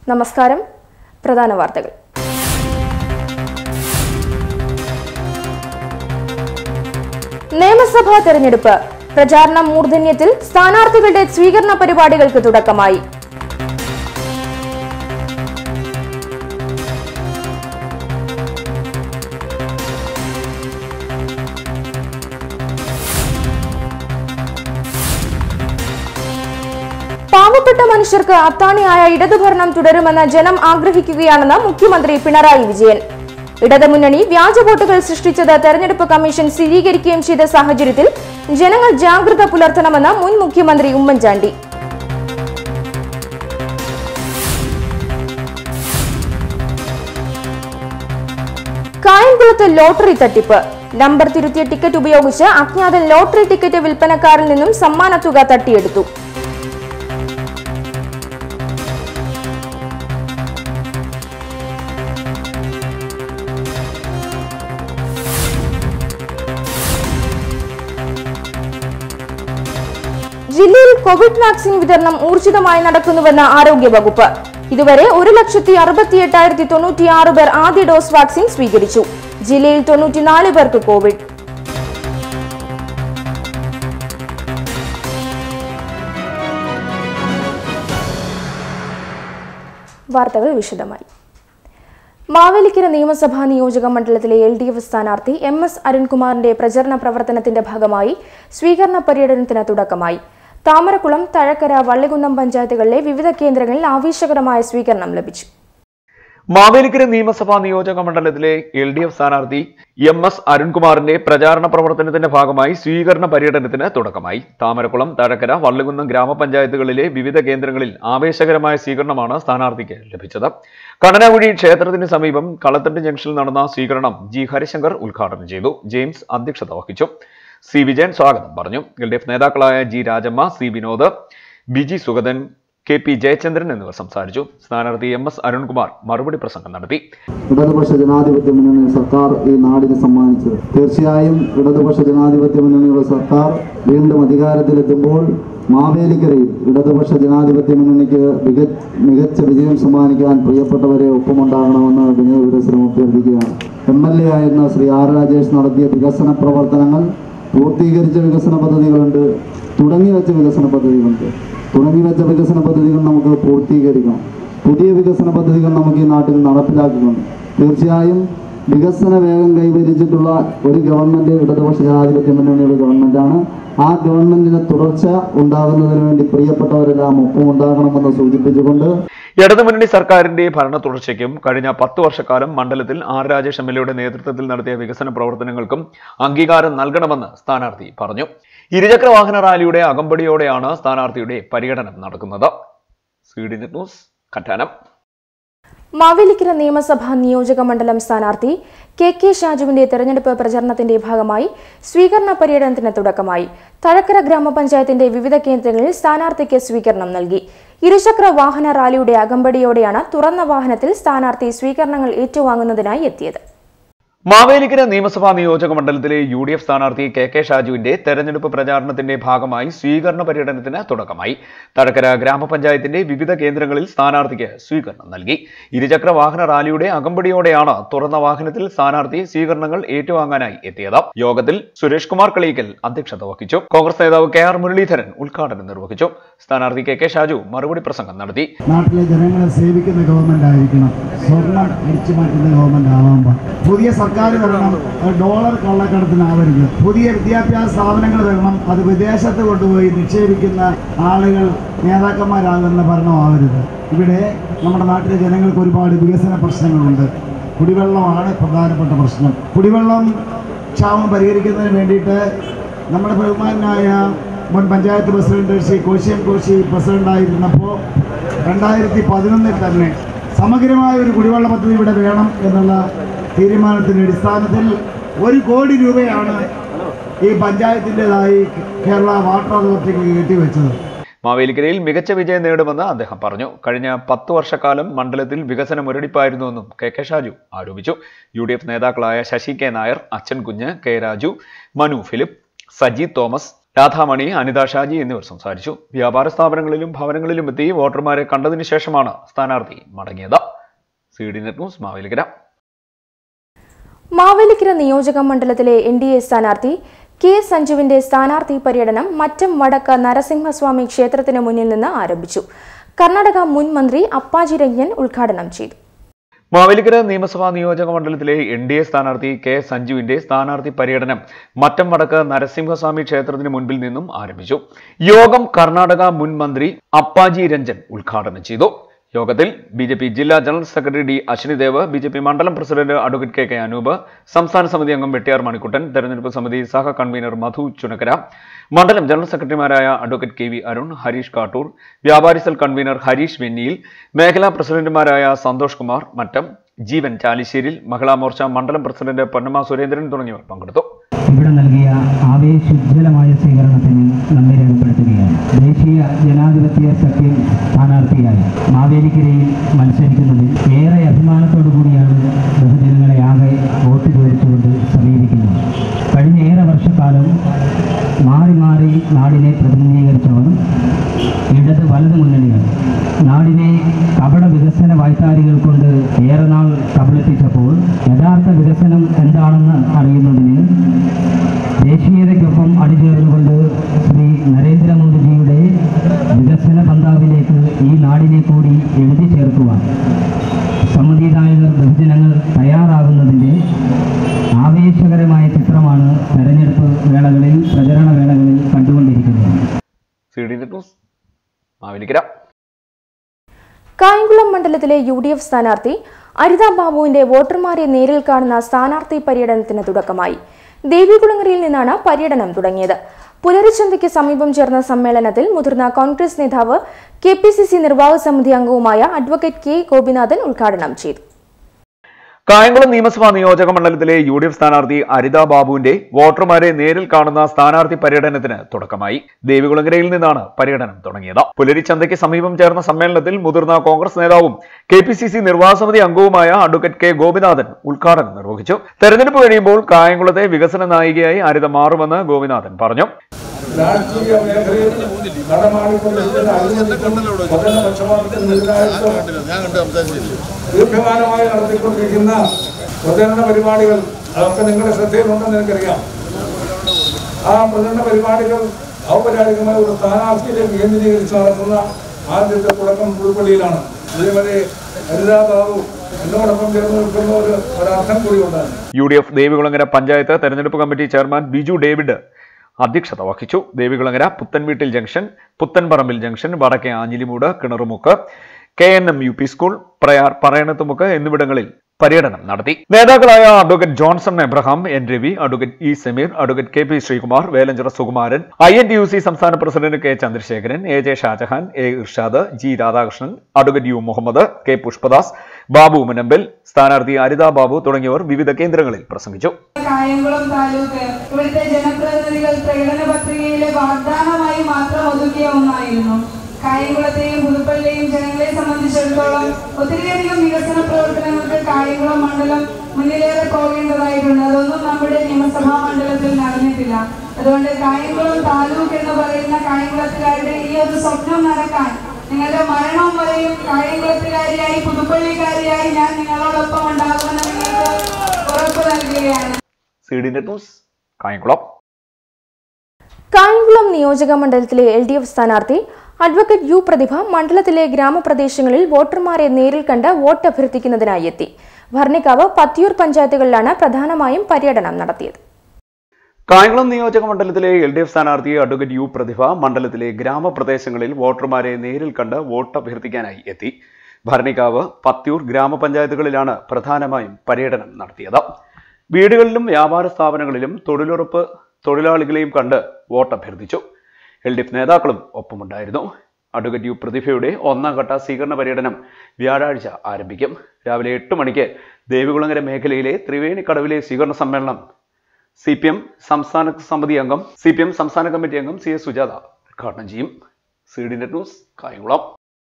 നമസ്കാരം പ്രധാന വാർത്തകൾ നിയമസഭാ തെരഞ്ഞെടുപ്പ് പ്രചാരണം മൂർധന്യത്തിൽ സ്ഥാനാർത്ഥികളുടെ സ്വീകരണ പരിപാടികൾക്ക് തുടക്കമായി പാവപ്പെട്ട മനുഷ്യർക്ക് അത്താണിയായ ഇടതുഭരണം തുടരുമെന്ന് ജനം ആഗ്രഹിക്കുകയാണെന്ന് മുഖ്യമന്ത്രി പിണറായി വിജയൻ ഇടതുമുന്നണി വ്യാജ വോട്ടുകൾ സൃഷ്ടിച്ചത് തെരഞ്ഞെടുപ്പ് കമ്മീഷൻ സ്ഥിരീകരിക്കുകയും ചെയ്ത സാഹചര്യത്തിൽ ജനങ്ങൾ ജാഗ്രത പുലർത്തണമെന്ന് മുൻ മുഖ്യമന്ത്രി ഉമ്മൻചാണ്ടി കായംകുളത്ത് ലോട്ടറി തട്ടിപ്പ് നമ്പർ തിരുത്തിയ ടിക്കറ്റ് ഉപയോഗിച്ച് അജ്ഞാതൻ ലോട്ടറി ടിക്കറ്റ് വിൽപ്പനക്കാരിൽ നിന്നും സമ്മാനത്തുക തട്ടിയെടുത്തു ജില്ലയിൽ കോവിഡ് വാക്സിൻ വിതരണം ഊർജിതമായി നടക്കുന്നുവെന്ന് ആരോഗ്യവകുപ്പ് ഇതുവരെ ഒരു ലക്ഷത്തി അറുപത്തി എട്ടായിരത്തി തൊണ്ണൂറ്റിയാറ് പേർ ആദ്യ ഡോസ് വാക്സിൻ സ്വീകരിച്ചു ജില്ലയിൽ തൊണ്ണൂറ്റിനാല് പേർക്ക് കോവിഡ് വാർത്തകൾ വിശദമായി മാവേലിക്കര നിയമസഭാ നിയോജക മണ്ഡലത്തിലെ എൽ ഡി എഫ് സ്ഥാനാർത്ഥി എം എസ് അരുൺകുമാറിന്റെ പ്രചരണ പ്രവർത്തനത്തിന്റെ ഭാഗമായി സ്വീകരണ പര്യടനത്തിന് തുടക്കമായി താമരക്കുളം തഴക്കര വള്ളികുന്നം പഞ്ചായത്തുകളിലെ വിവിധ കേന്ദ്രങ്ങളിൽ ആവേശകരമായ സ്വീകരണം ലഭിച്ചു മാവേലിക്കര നിയമസഭാ നിയോജക മണ്ഡലത്തിലെ എൽ ഡി എഫ് സ്ഥാനാർത്ഥി എം എസ് അരുൺകുമാറിന്റെ പ്രചാരണ പ്രവർത്തനത്തിന്റെ ഭാഗമായി സ്വീകരണ പര്യടനത്തിന് തുടക്കമായി താമരക്കുളം തഴക്കര വള്ളികുന്നം ഗ്രാമപഞ്ചായത്തുകളിലെ വിവിധ കേന്ദ്രങ്ങളിൽ ആവേശകരമായ സ്വീകരണമാണ് സ്ഥാനാർത്ഥിക്ക് ലഭിച്ചത് കടനാകുഴി ക്ഷേത്രത്തിന് സമീപം കളത്തണ്ട് ജംഗ്ഷനിൽ നടന്ന സ്വീകരണം ജി ഹരിശങ്കർ ഉദ്ഘാടനം ചെയ്തു ജെയിംസ് അധ്യക്ഷത വഹിച്ചു സി വിജയൻ സ്വാഗതം പറഞ്ഞു എൽ ഡി എഫ് നേതാക്കളായ G Rajamma C Vinod Biji Sugathan K P Jayachandran എന്നിവർ സംസാരിച്ചു സ്ഥാനാർത്ഥി എം എസ് അരുൺകുമാർ മറുപടി പ്രസംഗം നടത്തി ഇടതുപക്ഷ ജനാധിപത്യ മുന്നണി സർക്കാർ ഈ നാടിന് സമ്മാനിച്ചത് തീർച്ചയായും ഇടതുപക്ഷ ജനാധിപത്യ മുന്നണിയുടെ സർക്കാർ വീണ്ടും അധികാരത്തിലെത്തുമ്പോൾ മാവേലിക്കരയിൽ ഇടതുപക്ഷ ജനാധിപത്യ മുന്നണിക്ക് മിക മികച്ച വിജയം സമ്മാനിക്കാൻ പ്രിയപ്പെട്ടവരെ ഒപ്പമുണ്ടാകണമെന്ന് വിനയവിരസരം അഭ്യർത്ഥിക്കുകയാണ് എം എൽ എ ആയിരുന്ന ശ്രീ ആർ രാജേഷ് നടത്തിയ വികസന പ്രവർത്തനങ്ങൾ പൂർത്തീകരിച്ച വികസന പദ്ധതികളുണ്ട് തുടങ്ങി വെച്ച വികസന പദ്ധതികളുണ്ട് തുടങ്ങി വെച്ച വികസന പദ്ധതികൾ നമുക്ക് പൂർത്തീകരിക്കണം പുതിയ വികസന പദ്ധതികൾ നമുക്ക് ഈ നാട്ടിൽ നടപ്പിലാക്കിക്കൊണ്ട് തീർച്ചയായും വികസന വേഗം കൈവരിച്ചിട്ടുള്ള ഒരു ഗവൺമെന്റ് ഇടതുപക്ഷ ജനാധിപത്യ മുന്നണിയുടെ ഗവൺമെന്റാണ് ആ ഗവൺമെന്റിന് തുടർച്ച ഉണ്ടാകുന്നതിന് വേണ്ടി പ്രിയപ്പെട്ടവരെല്ലാം ഒപ്പം ഉണ്ടാകണമെന്ന് സൂചിപ്പിച്ചുകൊണ്ട് ഇടതുമുന്നണി സർക്കാരിന്റെ ഭരണ തുടർച്ചയ്ക്കും കഴിഞ്ഞ പത്ത് വർഷക്കാലം മണ്ഡലത്തിൽ ആർ രാജേഷ് എം എൽ എയുടെ നേതൃത്വത്തിൽ നടത്തിയ വികസന പ്രവർത്തനങ്ങൾക്കും അംഗീകാരം നൽകണമെന്ന് സ്ഥാനാർത്ഥി പറഞ്ഞു ഇരുചക്ര വാഹന റാലിയുടെ അകമ്പടിയോടെയാണ് സ്ഥാനാർത്ഥിയുടെ പര്യടനം നടക്കുന്നത് C D net news Kattanam Mavelikkara നിയമസഭാ നിയോജക മണ്ഡലം സ്ഥാനാർത്ഥി കെ കെ ഷാജുവിന്റെ തെരഞ്ഞെടുപ്പ് പ്രചരണത്തിന്റെ ഭാഗമായി സ്വീകരണ പര്യടനത്തിന് തുടക്കമായി തഴക്കര ഗ്രാമപഞ്ചായത്തിന്റെ വിവിധ കേന്ദ്രങ്ങളിൽ സ്ഥാനാർത്ഥിക്ക് സ്വീകരണം നൽകി ഇരുചക്ര വാഹന റാലിയുടെ അകമ്പടിയോടെയാണ് തുറന്ന വാഹനത്തിൽ സ്ഥാനാർത്ഥി സ്വീകരണങ്ങൾ ഏറ്റുവാങ്ങുന്നതിനായി എത്തിയത് മാവേലിക്കര നിയമസഭാ നിയോജക മണ്ഡലത്തിലെ യു ഡി എഫ് സ്ഥാനാർത്ഥി കെ കെ ഷാജുവിന്റെ തെരഞ്ഞെടുപ്പ് പ്രചാരണത്തിന്റെ ഭാഗമായി സ്വീകരണ പര്യടനത്തിന് തുടക്കമായി തഴക്കര ഗ്രാമപഞ്ചായത്തിന്റെ വിവിധ കേന്ദ്രങ്ങളിൽ സ്ഥാനാർത്ഥിക്ക് സ്വീകരണം നൽകി ഇരുചക്ര വാഹന റാലിയുടെ അകമ്പടിയോടെയാണ് തുറന്ന വാഹനത്തിൽ സ്ഥാനാർത്ഥി സ്വീകരണങ്ങൾ ഏറ്റുവാങ്ങാനായി എത്തിയത് യോഗത്തിൽ സുരേഷ് കുമാർ കളിയിക്കൽ അധ്യക്ഷത വഹിച്ചു കോൺഗ്രസ് നേതാവ് കെ ആർ മുരളീധരൻ ഉദ്ഘാടനം നിർവഹിച്ചു സ്ഥാനാർത്ഥി കെ കെ ഷാജു മറുപടി പ്രസംഗം നടത്തി നാട്ടിലെ ജനങ്ങളെ സേവിക്കുന്ന ഗവൺമെന്റ് ആയിരിക്കണം സ്വർണം അടിച്ചു മാറ്റുന്ന ഗവൺമെന്റ് ആവാൻ പാടില്ല പുതിയ സർക്കാർ വരണം അത് ഡോളർ കള്ളക്കടത്തിനാവരുത് പുതിയ വിദ്യാഭ്യാസ സ്ഥാപനങ്ങൾ വരണം അത് വിദേശത്ത് കൊണ്ടുപോയി നിക്ഷേപിക്കുന്ന ആളുകൾ നേതാക്കന്മാരാകുന്ന ഭരണമാവരുത് ഇവിടെ നമ്മുടെ നാട്ടിലെ ജനങ്ങൾക്ക് ഒരുപാട് വികസന പ്രശ്നങ്ങളുണ്ട് കുടിവെള്ളമാണ് പ്രധാനപ്പെട്ട പ്രശ്നം കുടിവെള്ളം ക്ഷാമം പരിഹരിക്കുന്നതിന് വേണ്ടിയിട്ട് നമ്മുടെ ബഹുമാനായ മുൻ പഞ്ചായത്ത് പ്രസിഡന്റ് ശ്രീ കോശിയം കോശി പ്രസിഡന്റായിരുന്നപ്പോൾ രണ്ടായിരത്തി പതിനൊന്നിൽ തന്നെ സമഗ്രമായ ഒരു കുടിവെള്ള പദ്ധതി ഇവിടെ വേണം എന്നുള്ള തീരുമാനത്തിന്റെ അടിസ്ഥാനത്തിൽ ഒരു കോടി രൂപയാണ് ഈ പഞ്ചായത്തിൻ്റെതായി കേരള വാട്ടർ അതോറിറ്റിക്ക് കെട്ടിവെച്ചത് മാവേലിക്കരയിൽ മികച്ച വിജയം നേടുമെന്ന് അദ്ദേഹം പറഞ്ഞു കഴിഞ്ഞ പത്ത് വർഷക്കാലം മണ്ഡലത്തിൽ വികസന മുരടിപ്പായിരുന്നുവെന്നും കെ കെ ഷാജു ആരോപിച്ചു യു ഡി എഫ് നേതാക്കളായ Sasi K Nair Achan Kunju K Raju Manu Philip Saji Thomas Radhamani Anitha Shaji എന്നിവർ സംസാരിച്ചു വ്യാപാര സ്ഥാപനങ്ങളിലും ഭവനങ്ങളിലും എത്തി വോട്ടർമാരെ കണ്ടതിന് ശേഷമാണ് സ്ഥാനാർത്ഥി മടങ്ങിയത് C D net news Mavelikkara Mavelikkara നിയോജക മണ്ഡലത്തിലെ എൻ ഡി എ സ്ഥാനാർത്ഥി കെ സഞ്ജുവിന്റെ സ്ഥാനാർത്ഥി പര്യടനം മറ്റം വടക്ക് നരസിംഹസ്വാമി ക്ഷേത്രത്തിന് മുന്നിൽ നിന്ന് ആരംഭിച്ചു കർണാടക മുൻ മന്ത്രി അപ്പാജി രഞ്ജൻ ഉദ്ഘാടനം ചെയ്തു മാവേലിക്കര നിയമസഭാ നിയോജക മണ്ഡലത്തിലെ എൻ ഡി എ സ്ഥാനാർത്ഥി കെ സഞ്ജുവിന്റെ സ്ഥാനാർത്ഥി പര്യടനം മറ്റം വടക്ക് നരസിംഹസ്വാമി ക്ഷേത്രത്തിന് മുൻപിൽ നിന്നും ആരംഭിച്ചു യോഗം കർണാടക മുൻ മന്ത്രി അപ്പാജി രഞ്ജൻ ഉദ്ഘാടനം ചെയ്തു യോഗത്തിൽ ബി ജെ പി ജില്ലാ general secretary D Ashwinidev B J P മണ്ഡലം president advocate K K Anoop സംസ്ഥാന സമിതി അംഗം വെട്ടിയാർ മണിക്കുട്ടൻ തെരഞ്ഞെടുപ്പ് സമിതി സഹ കൺവീനർ മധു ചുനക്കര മണ്ഡലം ജനറൽ സെക്രട്ടറിമാരായ advocate K V Arun Harish Kattoor വ്യാപാരി സെൽ കൺവീനർ ഹരീഷ് വെന്നിയിൽ മേഖലാ പ്രസിഡന്റുമാരായ സന്തോഷ് കുമാർ മറ്റം ജീവൻ ചാലിശ്ശേരിൽ മഹിളാ മോർച്ച മണ്ഡലം പ്രസിഡന്റ് പൊന്നമ്മ സുരേന്ദ്രൻ തുടങ്ങിയവർ പങ്കെടുത്തു ഇവിടെ നൽകിയ ആവേശോജ്വലമായ സ്വീകരണത്തിന് നന്ദി രേഖപ്പെടുത്തുകയാണ് ദേശീയ ജനാധിപത്യ സഖ്യം സ്ഥാനാർത്ഥിയായി മാവേലിക്കരയിൽ മത്സരിക്കുന്നതിൽ ഏറെ അഭിമാനത്തോടു കൂടിയാണ് ബഹുജനങ്ങളെ ആകെ വോട്ട് ചോദിച്ചുകൊണ്ട് സമീപിക്കുന്നത് കഴിഞ്ഞ ഏറെ വർഷക്കാലം മാറി മാറി നാടിനെ പ്രതിനിധീകരിച്ചവർ ഇടത് വലത് മുന്നണികൾ നാടിനെ കപട വികസന വായ്ത്താരികൾ കൊണ്ട് ഏറെ നാൾ കബളിപ്പിച്ചപ്പോൾ യഥാർത്ഥ വികസനം എന്താണെന്ന് അറിയുന്നതിന് ദേശീയതയ്ക്കൊപ്പം അണിചേർന്നുകൊണ്ട് ശ്രീ നരേന്ദ്രമോദിജിയുടെ വികസന പന്താവിലേക്ക് ഈ നാടിനെ കൂടി എഴുതി ചേർക്കുവാൻ സമ്മതിദായകർ ബഹുജനങ്ങൾ തയ്യാറാകുന്നതിൻ്റെ ആവേശകരമായ ചിത്രമാണ് തെരഞ്ഞെടുപ്പ് വേളകളിൽ പ്രചരണ വേളകളിൽ കണ്ടുകൊണ്ടിരിക്കുന്നത് C D net news Mavelikkara Kayamkulam മണ്ഡലത്തിലെ യു ഡി എഫ് സ്ഥാനാർത്ഥി അരിത ബാബുവിന്റെ വോട്ടർമാരെ നേരിൽ കാണുന്ന സ്ഥാനാർത്ഥി പര്യടനത്തിന് തുടക്കമായി ദേവികുളങ്ങരയിൽ നിന്നാണ് പര്യടനം തുടങ്ങിയത് പുലരിച്ചന്തയ്ക്ക് സമീപം ചേർന്ന സമ്മേളനത്തിൽ മുതിർന്ന കോൺഗ്രസ് നേതാവ് കെ പി സി സി നിർവാഹക സമിതി അംഗവുമായ അഡ്വക്കേറ്റ് കെ ഗോപിനാഥൻ ഉദ്ഘാടനം ചെയ്തു കായംകുളം നിയമസഭാ നിയോജക മണ്ഡലത്തിലെ യു ഡി എഫ് സ്ഥാനാർത്ഥി അരിത ബാബുവിന്റെ വോട്ടർമാരെ നേരിൽ കാണുന്ന സ്ഥാനാർത്ഥി പര്യടനത്തിന് തുടക്കമായി ദേവികുളങ്ങരയിൽ നിന്നാണ് പര്യടനം തുടങ്ങിയത് പുലരിച്ചന്തയ്ക്ക് സമീപം ചേർന്ന സമ്മേളനത്തിൽ മുതിർന്ന കോൺഗ്രസ് നേതാവും കെ പി സി സി നിർവാഹക സമിതി അംഗവുമായ അഡ്വക്കേറ്റ് കെ ഗോപിനാഥൻ ഉദ്ഘാടനം നിർവഹിച്ചു തെരഞ്ഞെടുപ്പ് കഴിയുമ്പോൾ കായംകുളത്തെ വികസന നായികയായി അരിത മാറുമെന്ന് ഗോപിനാഥൻ പറഞ്ഞു രാഷ്ട്രീയ മേഖലയിൽ നടമാടിക്കൊണ്ടിരിക്കുന്ന അഴിമതിക്കും പൊതുപക്ഷപാതത്തിനെതിരായിട്ടും ദീർഘകാലമായി നടത്തിക്കൊണ്ടിരിക്കുന്ന പ്രചരണ പരിപാടികൾ അതൊക്കെ നിങ്ങളുടെ ശ്രദ്ധയിലുണ്ടെന്ന് എനിക്കറിയാം ആ പ്രചരണ പരിപാടികൾ ഔപചാരികമായ ഒരു സ്ഥാനാർത്ഥിയിലേക്ക് കേന്ദ്രീകരിച്ച് നടത്തുന്ന ആദ്യത്തെ തുടക്കം പുതുപ്പള്ളിയിലാണ് ഇതേവരെ ഹരിതാ ബാബു എന്നോടൊപ്പം ചേർന്ന് നിൽക്കുന്ന ഒരു ഒരർത്ഥം കൂടി ഉണ്ടായിരുന്നു U D F Devikulangara panchayat തെരഞ്ഞെടുപ്പ് കമ്മിറ്റി ചെയർമാൻ ബിജു ഡേവിഡ് അധ്യക്ഷത വഹിച്ചു Devikulangara Puthenveettil junction Puthenparambil junction Vadakke Anjilimoodu Kinarumukku K N M U P school Prayar Parayanathumukku എന്നിവിടങ്ങളിൽ പര്യടനം നടത്തി നേതാക്കളായ advocate Johnson Abraham N Ravi advocate E Sameer advocate K P Sreekumar Velanchira Sukumaran I N T U C സംസ്ഥാന president K Chandrasekharan A J Shajahan A Irshad G Radhakrishnan advocate U Muhammad K Pushpadas Babu Munambal സ്ഥാനാർത്ഥി അരിത ബാബു തുടങ്ങിയവർ വിവിധ കേന്ദ്രങ്ങളിൽ പ്രസംഗിച്ചു കായംകുളം താലൂക്ക് ഇവിടുത്തെ ജനപ്രതിനിധികൾ പ്രകടന പത്രികയിലെ വാഗ്ദാനമായി മാത്രം ഒതുക്കിയ ഒന്നായിരുന്നു കായംകുളത്തെയും പുതുപ്പള്ളിയെയും ജനങ്ങളെ സംബന്ധിച്ചിടത്തോളം ഒത്തിരിയധികം വികസന പ്രവർത്തനങ്ങൾക്ക് കായംകുളം മണ്ഡലം മുന്നിലേറെ പോകേണ്ടതായിട്ടുണ്ട് അതൊന്നും നമ്മുടെ നിയമസഭാ മണ്ഡലത്തിൽ നടന്നിട്ടില്ല അതുകൊണ്ട് കായംകുളം താലൂക്ക് എന്ന് പറയുന്ന കായംകുളത്തുകാരുടെ ഈ ഒരു സ്വപ്നം നടക്കാൻ നിങ്ങളുടെ മരണം വരെയും കായംകുളത്തുകാരിയായി പുതുപ്പള്ളിക്കാരിയായി ഞാൻ നിങ്ങളോടൊപ്പം ഉണ്ടാകുമെന്ന് നിങ്ങൾക്ക് ഉറപ്പ് നൽകുകയാണ് C D net news Kayamkulam Kayamkulam നിയോജക മണ്ഡലത്തിലെ എൽ ഡി എഫ് സ്ഥാനാർത്ഥി അഡ്വക്കേറ്റ് യു പ്രതിഭ മണ്ഡലത്തിലെ ഗ്രാമപ്രദേശങ്ങളിൽ വോട്ടർമാരെ നേരിൽ കണ്ട് വോട്ട് അഭ്യർത്ഥിക്കുന്നതിനായി എത്തി ഭരണിക്കാവ് പത്തിയൂർ പഞ്ചായത്തുകളിലാണ് പ്രധാനമായും പര്യടനം നടത്തിയത് കായംകുളം നിയോജക മണ്ഡലത്തിലെ എൽ ഡി എഫ് സ്ഥാനാർത്ഥി അഡ്വക്കേറ്റ് യു പ്രതിഭ മണ്ഡലത്തിലെ ഗ്രാമപ്രദേശങ്ങളിൽ വോട്ടർമാരെ നേരിൽ കണ്ട് വോട്ട് അഭ്യർത്ഥിക്കാനായി എത്തി ഭരണിക്കാവ് പത്തിയൂർ ഗ്രാമപഞ്ചായത്തുകളിലാണ് പ്രധാനമായും പര്യടനം നടത്തിയത് വീടുകളിലും വ്യാപാര സ്ഥാപനങ്ങളിലും തൊഴിലുറപ്പ് തൊഴിലാളികളെയും കണ്ട് വോട്ട് അഭ്യർത്ഥിച്ചു എൽ ഡി എഫ് നേതാക്കളും ഒപ്പമുണ്ടായിരുന്നു അഡ്വക്കേറ്റ് യു പ്രതിഭയുടെ ഒന്നാം ഘട്ട സ്വീകരണ പര്യടനം വ്യാഴാഴ്ച ആരംഭിക്കും രാവിലെ എട്ട് മണിക്ക് ദേവികുളങ്ങര മേഖലയിലെ ത്രിവേണിക്കടവിലെ സ്വീകരണ സമ്മേളനം സി പി എം സംസ്ഥാന സമിതി അംഗം സി പി എം സംസ്ഥാന കമ്മിറ്റി അംഗം സി എസ് സുജാത ഉദ്ഘാടനം ചെയ്യും C D net news Kayamkulam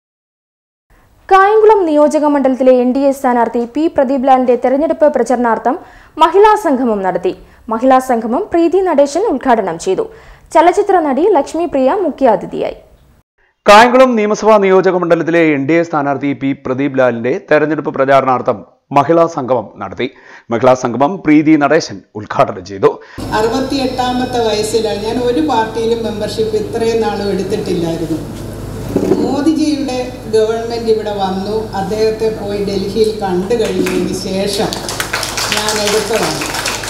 Kayamkulam നിയോജക മണ്ഡലത്തിലെ എൻ ഡി എ സ്ഥാനാർത്ഥി പി പ്രദീപ് ലാലിന്റെ തെരഞ്ഞെടുപ്പ് പ്രചരണാർത്ഥം മഹിളാ സംഗമം നടത്തി മഹിളാ സംഗമം പ്രീതി നടേശൻ ഉദ്ഘാടനം ചെയ്തു ചലച്ചിത്ര നടി ലക്ഷ്മി പ്രിയ മുഖ്യാതിഥിയായി കായംകുളം നിയമസഭാ നിയോജക മണ്ഡലത്തിലെ എൻ ഡി എ സ്ഥാനാർത്ഥി പി പ്രദീപ് ലാലിന്റെ തെരഞ്ഞെടുപ്പ് പ്രചാരണാർത്ഥം മഹിളാ സംഗമം നടത്തി മഹിളാ സംഗമം പ്രീതി നടേശൻ ഉദ്ഘാടനം ചെയ്തു അറുപത്തിയെട്ടാമത്തെ വയസ്സിലാണ് ഞാൻ ഒരു പാർട്ടിയിലും മെമ്പർഷിപ്പ് ഇത്രയും നാളും എടുത്തിട്ടില്ലായിരുന്നു മോദിജിയുടെ ഗവൺമെൻറ് ഇവിടെ വന്നു അദ്ദേഹത്തെ പോയി ഡൽഹിയിൽ കണ്ടു കഴിഞ്ഞതിന് ശേഷം ഞാൻ എടുത്തതാണ്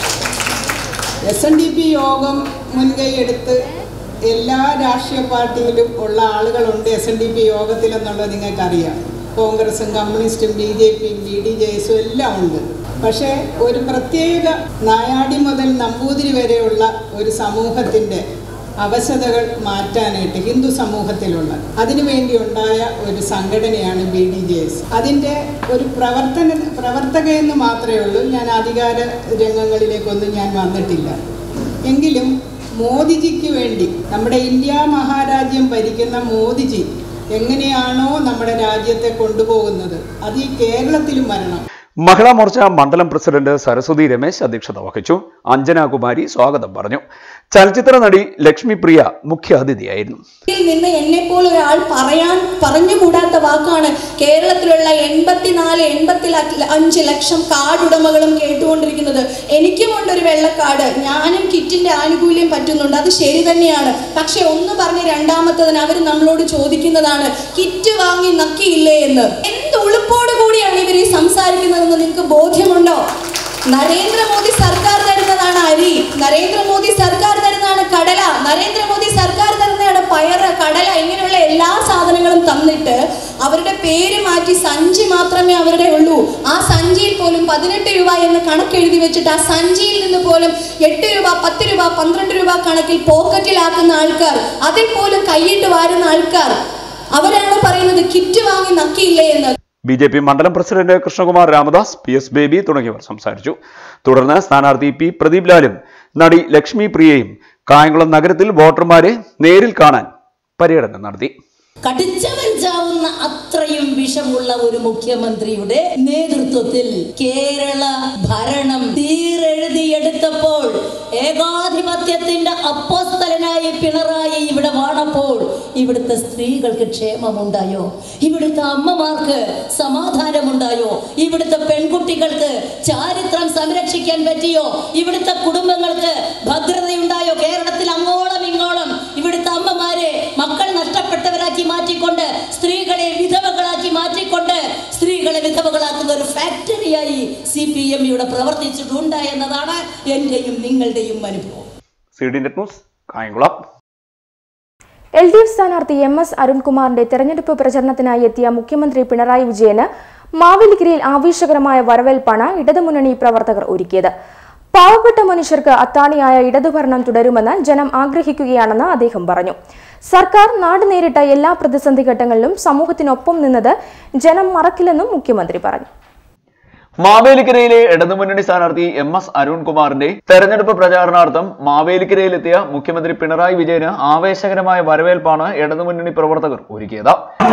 എസ് എൻ ഡി പി യോഗം മുൻകൈ എടുത്ത് എല്ലാ രാഷ്ട്രീയ പാർട്ടിയിലും ഉള്ള ആളുകളുണ്ട് എസ് എൻ ഡി പി യോഗത്തിൽ എന്നുള്ളത് നിങ്ങൾക്കറിയാം കോൺഗ്രസും കമ്മ്യൂണിസ്റ്റും ബി ജെ പിയും ബി ഡി ജെ എസും എല്ലാം ഉണ്ട് പക്ഷേ ഒരു പ്രത്യേക നായാടി മുതൽ നമ്പൂതിരി വരെയുള്ള ഒരു സമൂഹത്തിൻ്റെ അവശതകൾ മാറ്റാനായിട്ട് ഹിന്ദു സമൂഹത്തിലുള്ള അതിനുവേണ്ടി ഉണ്ടായ ഒരു സംഘടനയാണ് ബി ഡി ജെ എസ് അതിൻ്റെ ഒരു പ്രവർത്തന പ്രവർത്തകയെന്ന് മാത്രമേ ഉള്ളൂ ഞാൻ അധികാര രംഗങ്ങളിലേക്കൊന്നും ഞാൻ വന്നിട്ടില്ല എങ്കിലും മോദിജിക്ക് വേണ്ടി നമ്മുടെ ഇന്ത്യ മഹാരാജ്യം ഭരിക്കുന്ന മോദിജി എങ്ങനെയാണോ നമ്മുടെ രാജ്യത്തെ കൊണ്ടുപോകുന്നത് അത് ഈ കേരളത്തിലും വരണം മഹിളാ മോർച്ച മണ്ഡലം പ്രസിഡന്റ് സരസ്വതി രമേശ് അധ്യക്ഷത വഹിച്ചു അഞ്ജന കുമാരി സ്വാഗതം പറഞ്ഞു ചലച്ചിത്ര നടി ലക്ഷ്മി പ്രിയ മുഖ്യാതിഥിയായിരുന്നു ഇതിൽ നിന്ന് എന്നെപ്പോലെ ഒരാൾ പറയാൻ പറഞ്ഞുകൂടാത്ത വാക്കാണ് കേരളത്തിലുള്ള എൺപത്തിനാല് എൺപത്തി അഞ്ച് ലക്ഷം കാർഡ് ഉടമകളും കേട്ടുകൊണ്ടിരിക്കുന്നത് എനിക്കുമുണ്ട് ഒരു വെള്ളക്കാർഡ് ഞാനും കിറ്റിന്റെ ആനുകൂല്യം പറ്റുന്നുണ്ട് അത് ശരി തന്നെയാണ് പക്ഷെ ഒന്ന് പറഞ്ഞ് രണ്ടാമത്തതിന് അവർ നമ്മളോട് ചോദിക്കുന്നതാണ് കിറ്റ് വാങ്ങി നക്കിയില്ലേ എന്ന് എന്ത് ഉളുപ്പോട് കൂടിയാണ് ഇവർ ഈ സംസാരിക്കുന്നതെന്ന് നിങ്ങൾക്ക് ബോധ്യമുണ്ടോ നരേന്ദ്രമോദി സർക്കാർ തരുന്നതാണ് അരി നരേന്ദ്രമോദി സർക്കാർ തരുന്നതാണ് കടല നരേന്ദ്രമോദി സർക്കാർ തരുന്നതാണ് പയറ് കടല ഇങ്ങനെയുള്ള എല്ലാ സാധനങ്ങളും തന്നിട്ട് അവരുടെ പേര് മാറ്റി സഞ്ചി മാത്രമേ അവരുടെ ഉള്ളൂ ആ സഞ്ചിയിൽ പോലും പതിനെട്ട് രൂപ എന്ന് കണക്കെഴുതി വെച്ചിട്ട് ആ സഞ്ചിയിൽ നിന്ന് പോലും എട്ട് രൂപ പത്ത് രൂപ പന്ത്രണ്ട് രൂപ കണക്കിൽ പോക്കറ്റിലാക്കുന്ന ആൾക്കാർ അതിൽ പോലും കൈയിട്ട് വാരുന്ന ആൾക്കാർ അവരാണ് പറയുന്നത് കിറ്റ് വാങ്ങി നക്കിയില്ലേ എന്ന് ബി ജെ പി മണ്ഡലം president Krishnakumar Ramadas P S Baby തുടങ്ങിയവർ സംസാരിച്ചു തുടർന്ന് സ്ഥാനാർത്ഥി പി പ്രദീപ് ലാലും നടി ലക്ഷ്മി പ്രിയയും കായംകുളം നഗരത്തിൽ വോട്ടർമാരെ നേരിൽ കാണാൻ പര്യടനം നടത്തി കടിച്ചവഞ്ചാവുന്ന അത്രയും വിഷമുള്ള ഒരു മുഖ്യമന്ത്രിയുടെ നേതൃത്വത്തിൽ കേരള ഭരണം തീരെഴുതിയെടുത്തപ്പോൾ ഏകാധിപത്യത്തിന്റെ അപ്പോസ്തലനായി പിണറായി ഇവിടെ വാണപ്പോൾ ഇവിടുത്തെ സ്ത്രീകൾക്ക് ക്ഷേമമുണ്ടായോ ഇവിടുത്തെ അമ്മമാർക്ക് സമാധാനമുണ്ടായോ ഇവിടുത്തെ പെൺകുട്ടികൾക്ക് ചാരിത്രം സംരക്ഷിക്കാൻ പറ്റിയോ ഇവിടുത്തെ കുടുംബങ്ങൾക്ക് ഭദ്രതയുണ്ടായോ കേരളത്തിൽ അങ്ങോളം ഇങ്ങോളം ഇവിടുത്തെ അമ്മമാരെ മക്കൾ നഷ്ടപ്പെട്ടവരാക്കി മാറ്റിക്കൊണ്ട് സ്ത്രീകളെ വിധവകളാക്കി മാറ്റിക്കൊണ്ട് സ്ത്രീകളെ വിധവകളാക്കുന്ന ഒരു ഫാക്ടറിയായി സി പി എം ഇവിടെ പ്രവർത്തിച്ചിട്ടുണ്ട് എന്നതാണ് എന്റെയും നിങ്ങളുടെയും അനുഭവം C D net news Kayamkulam L D F സ്ഥാനാർത്ഥി എം എസ് അരുൺകുമാറിന്റെ തെരഞ്ഞെടുപ്പ് പ്രചരണത്തിനായി എത്തിയ മുഖ്യമന്ത്രി പിണറായി വിജയന് മാവേലിക്കരയിൽ ആവേശകരമായ വരവേൽപ്പാണ് ഇടതുമുന്നണി പ്രവർത്തകർ ഒരുക്കിയത് പാവപ്പെട്ട മനുഷ്യർക്ക് അത്താണിയായ ഇടതുഭരണം തുടരുമെന്ന് ജനം ആഗ്രഹിക്കുകയാണെന്ന് അദ്ദേഹം പറഞ്ഞു സർക്കാർ നാട് നേരിട്ട എല്ലാ പ്രതിസന്ധി ഘട്ടങ്ങളിലും സമൂഹത്തിനൊപ്പം നിന്നത് ജനം മറക്കില്ലെന്നും മുഖ്യമന്ത്രി പറഞ്ഞു മാവേലിക്കരയിലെ ഇടതുമുന്നണി സ്ഥാനാർത്ഥി എം എസ് അരുൺകുമാറിന്റെ തെരഞ്ഞെടുപ്പ് പ്രചാരണാർത്ഥം മാവേലിക്കരയിലെത്തിയ മുഖ്യമന്ത്രി പിണറായി വിജയന് ആവേശകരമായ വരവേൽപ്പാണ് ഇടതുമുന്നണി പ്രവർത്തകർ ഒരുക്കിയത്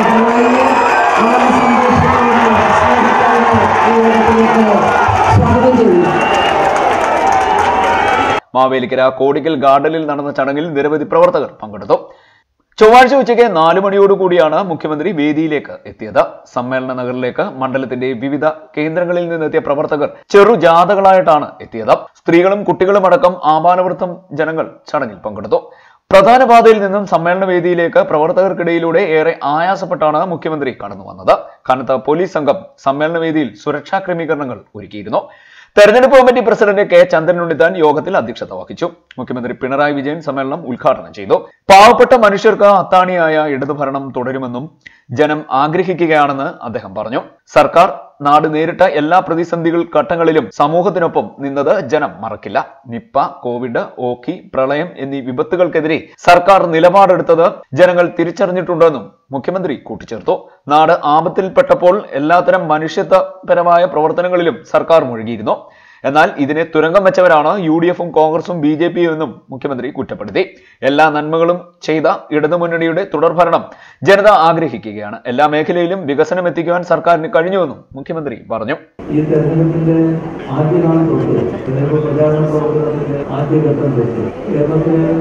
മാവേലിക്കര കോടിക്കൽ ഗാർഡനിൽ നടന്ന ചടങ്ങിൽ നിരവധി പ്രവർത്തകർ പങ്കെടുത്തു ചൊവ്വാഴ്ച ഉച്ചയ്ക്ക് നാല് മണിയോടുകൂടിയാണ് മുഖ്യമന്ത്രി വേദിയിലേക്ക് എത്തിയത് സമ്മേളന നഗറിലേക്ക് മണ്ഡലത്തിന്റെ വിവിധ കേന്ദ്രങ്ങളിൽ നിന്നെത്തിയ പ്രവർത്തകർ ചെറു ജാഥകളായിട്ടാണ് എത്തിയത് സ്ത്രീകളും കുട്ടികളും അടക്കം ആപാനവൃത്തം ജനങ്ങൾ ചടങ്ങിൽ പങ്കെടുത്തു പ്രധാന പാതയിൽ നിന്നും സമ്മേളന വേദിയിലേക്ക് പ്രവർത്തകർക്കിടയിലൂടെ ഏറെ ആയാസപ്പെട്ടാണ് മുഖ്യമന്ത്രി കടന്നു വന്നത് കനത്ത പോലീസ് സംഘം സമ്മേളന വേദിയിൽ സുരക്ഷാ ക്രമീകരണങ്ങൾ ഒരുക്കിയിരുന്നു തെരഞ്ഞെടുപ്പ് committee president K Chandran Unnithan യോഗത്തിൽ അധ്യക്ഷത വഹിച്ചു മുഖ്യമന്ത്രി പിണറായി വിജയൻ സമ്മേളനം ഉദ്ഘാടനം ചെയ്തു പാവപ്പെട്ട മനുഷ്യർക്ക് അത്താണിയായ ഇടതുഭരണം തുടരുമെന്നും ജനം ആഗ്രഹിക്കുകയാണെന്ന് അദ്ദേഹം പറഞ്ഞു സർക്കാർ നാട് നേരിട്ട എല്ലാ പ്രതിസന്ധികൾ ഘട്ടങ്ങളിലും സമൂഹത്തിനൊപ്പം നിന്നത് ജനം മറക്കില്ല നിപ്പ കോവിഡ് ഓക്കി പ്രളയം എന്നീ വിപത്തുകൾക്കെതിരെ സർക്കാർ നിലപാടെടുത്തത് ജനങ്ങൾ തിരിച്ചറിഞ്ഞിട്ടുണ്ടെന്നും മുഖ്യമന്ത്രി കൂട്ടിച്ചേർത്തു നാട് ആപത്തിൽപ്പെട്ടപ്പോൾ എല്ലാത്തരം മനുഷ്യത്വപരമായ പ്രവർത്തനങ്ങളിലും സർക്കാർ മുഴുകിയിരുന്നു എന്നാൽ ഇതിനെ തുരങ്കം വെച്ചവരാണ് യു ഡി എഫും കോൺഗ്രസും ബി ജെ പിയും എന്നും മുഖ്യമന്ത്രി കുറ്റപ്പെടുത്തി എല്ലാ നന്മകളും ചെയ്ത ഇടതുമുന്നണിയുടെ തുടർഭരണം ജനത ആഗ്രഹിക്കുകയാണ് എല്ലാ മേഖലയിലും വികസനം എത്തിക്കുവാൻ സർക്കാരിന് കഴിഞ്ഞുവെന്നും മുഖ്യമന്ത്രി പറഞ്ഞു ഈ തെരഞ്ഞെടുപ്പിന്റെ ആദ്യ നാൾ തൊട്ട് തെരഞ്ഞെടുപ്പ് പ്രചാരണ പ്രവർത്തനത്തിന്റെ ആദ്യഘട്ടം തൊട്ട് കേരളത്തിലെ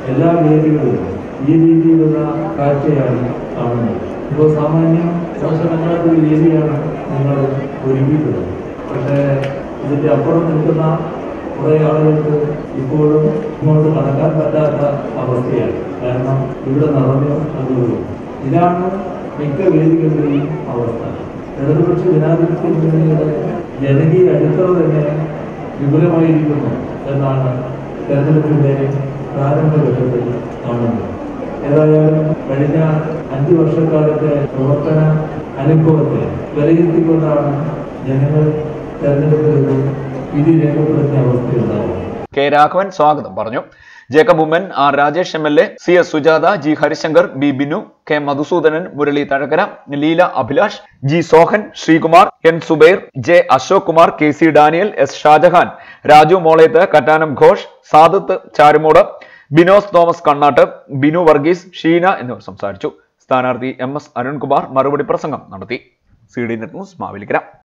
എല്ലാ വേദികളിലും ഈ രീതിയിലുള്ള കാഴ്ചയാണ് കാണുന്നത് ഇപ്പോൾ സാമാന്യം മോശമല്ലാത്ത ഒരു രീതിയാണ് നിങ്ങൾ ഒരുക്കിയിട്ടുള്ളത് പക്ഷേ ഇതിൻ്റെ അപ്പുറം നിൽക്കുന്ന കുറേ ആളുകൾക്ക് ഇപ്പോഴും ഇങ്ങോട്ട് കടക്കാൻ പറ്റാത്ത അവസ്ഥയാണ് കാരണം ഇവിടെ നിറഞ്ഞു അതുകൊണ്ട് ഇതാണ് മിക്ക വേദികളുടെയും അവസ്ഥ ഇടതുപക്ഷ ജനാധിപത്യ മുന്നണിയുടെ ജനകീയ അടിത്തറ തന്നെ വിപുലമായിരിക്കുന്നു എന്നാണ് തെരഞ്ഞെടുപ്പിന്റെ പ്രാരംഭഘട്ടത്തിൽ കാണുന്നത് ഏതായാലും കഴിഞ്ഞ അഞ്ചു വർഷക്കാലത്തെ പ്രവർത്തന അനുഭവത്തെ വിലയിരുത്തിക്കൊണ്ടാണ് ജനങ്ങൾ തെരഞ്ഞെടുപ്പിൽ വിധി രേഖപ്പെടുത്തിയ അവസ്ഥയുണ്ടാവുക കെ രാഘവൻ സ്വാഗതം പറഞ്ഞു Jacob Oommen R Rajesh M L A C S Sujatha G Harishankar B Binu K Madhusoodanan Murali Thazhakkara Leela Abhilash G Sohan Sreekumar N Subair J Ashok Kumar K C Daniel S Shajahan Raju Moleth Kattanam Ghosh Sadath Charummoodu Binos Thomas Kannatt Binu Varghese Sheena എന്നിവർ സംസാരിച്ചു സ്ഥാനാർത്ഥി എം എസ് അരുൺകുമാർ മറുപടി പ്രസംഗം നടത്തി C D net news Mavelikkara